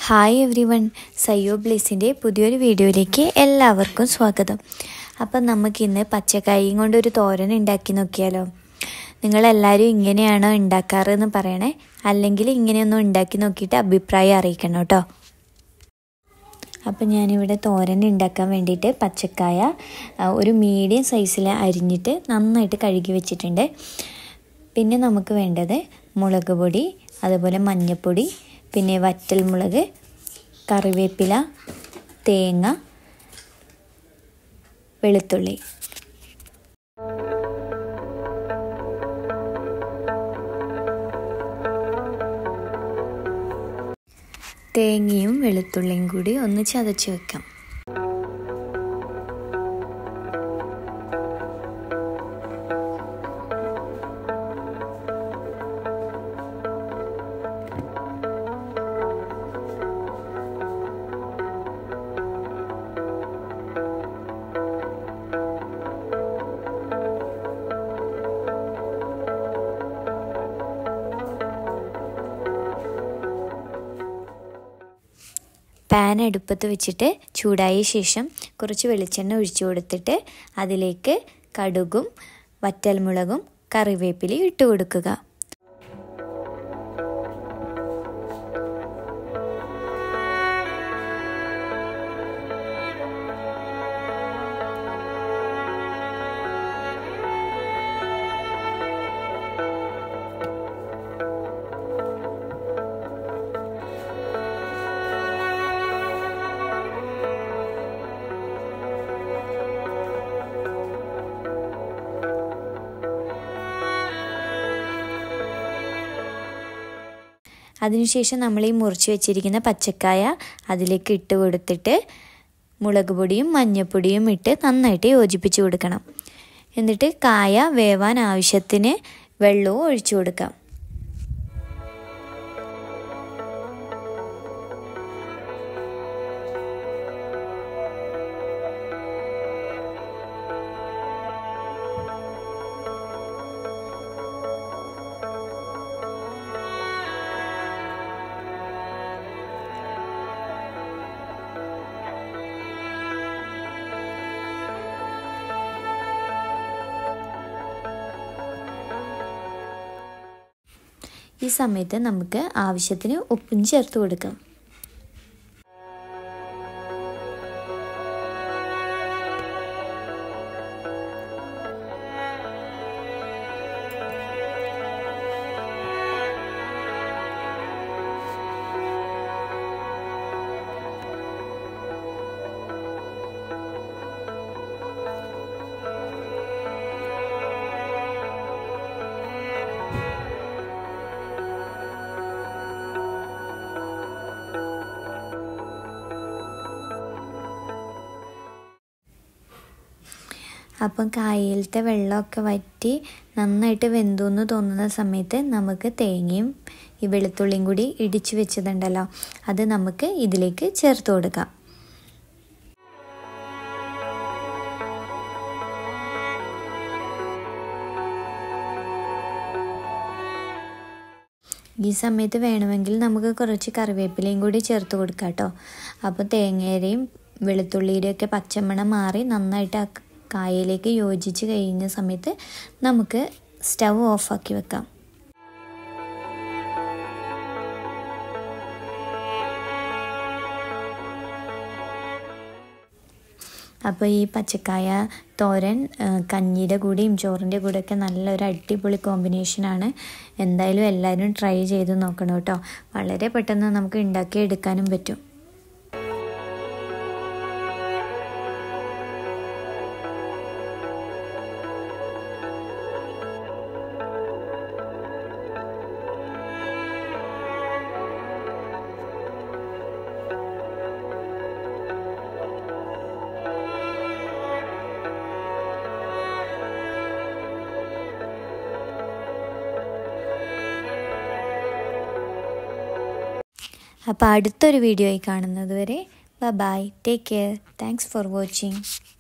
hi everyone സയ്യോ ബ്ലേസിൻ്റെ പുതിയൊരു വീഡിയോയിലേക്ക് എല്ലാവർക്കും സ്വാഗതം അപ്പം നമുക്കിന്ന് പച്ചക്കായും കൊണ്ട് ഒരു തോരൻ ഉണ്ടാക്കി നോക്കിയാലോ നിങ്ങളെല്ലാവരും ഇങ്ങനെയാണോ ഉണ്ടാക്കാറ് എന്ന് പറയണേ അല്ലെങ്കിൽ ഇങ്ങനെയൊന്നും ഉണ്ടാക്കി നോക്കിയിട്ട് അഭിപ്രായം അറിയിക്കണം കേട്ടോ അപ്പം ഞാനിവിടെ തോരൻ ഉണ്ടാക്കാൻ വേണ്ടിയിട്ട് പച്ചക്കായ ആ, ഒരു മീഡിയം സൈസിൽ അരിഞ്ഞിട്ട് നന്നായിട്ട് കഴുകി വെച്ചിട്ടുണ്ട് പിന്നെ നമുക്ക് വേണ്ടത് മുളക് പൊടി അതുപോലെ മഞ്ഞൾപ്പൊടി പിന്നെ വറ്റൽ മുളക് കറിവേപ്പില തേങ്ങ വെളുത്തുള്ളി തേങ്ങയും വെളുത്തുള്ളിയും കൂടി ഒന്ന് ചതച്ച് വെക്കാം പാൻ അടുപ്പത്ത് വെച്ചിട്ട് ചൂടായ ശേഷം കുറച്ച് വെളിച്ചെണ്ണ ഒഴിച്ചു കൊടുത്തിട്ട് അതിലേക്ക് കടുകും വറ്റൽമുളകും കറിവേപ്പിലയും ഇട്ട് കൊടുക്കുക അതിനുശേഷം നമ്മൾ ഈ മുറിച്ച് വെച്ചിരിക്കുന്ന പച്ചക്കായ അതിലേക്ക് ഇട്ട് കൊടുത്തിട്ട് മുളക് പൊടിയും മഞ്ഞൾപ്പൊടിയും ഇട്ട് നന്നായിട്ട് യോജിപ്പിച്ച് കൊടുക്കണം എന്നിട്ട് കായ വേവാൻ ആവശ്യത്തിന് വെള്ളവും ഒഴിച്ചു കൊടുക്കാം ഈ സമയത്ത് നമുക്ക് ആവശ്യത്തിന് ഉപ്പും ചേർത്ത് കൊടുക്കാം അപ്പം കായയിലത്തെ വെള്ളമൊക്കെ വറ്റി നന്നായിട്ട് വെന്തു എന്ന് തോന്നുന്ന സമയത്ത് നമുക്ക് തേങ്ങയും ഈ വെളുത്തുള്ളിയും കൂടി ഇടിച്ചു വെച്ചതുണ്ടല്ലോ അത് നമുക്ക് ഇതിലേക്ക് ചേർത്ത് കൊടുക്കാം ഈ സമയത്ത് വേണമെങ്കിൽ നമുക്ക് കുറച്ച് കറിവേപ്പിലയും കൂടി ചേർത്ത് കൊടുക്കാം കേട്ടോ അപ്പോൾ തേങ്ങയുടെയും വെളുത്തുള്ളിയുടെയൊക്കെ പച്ചമണം മാറി നന്നായിട്ട് ആ കായയിലേക്ക് യോജിച്ച് കഴിഞ്ഞ സമയത്ത് നമുക്ക് സ്റ്റവ് ഓഫാക്കി വെക്കാം അപ്പോൾ ഈ പച്ചക്കായ തോരൻ കഞ്ഞിയുടെ കൂടെയും ചോറിൻ്റെ കൂടെയൊക്കെ നല്ലൊരു അടിപൊളി കോമ്പിനേഷനാണ് എന്തായാലും എല്ലാവരും ട്രൈ ചെയ്ത് നോക്കണം കേട്ടോ വളരെ പെട്ടെന്ന് നമുക്ക് ഉണ്ടാക്കി എടുക്കാനും പറ്റും അപ്പോൾ അടുത്തൊരു വീഡിയോയിൽ കാണുന്നത് വരെ bye take care thanks for watching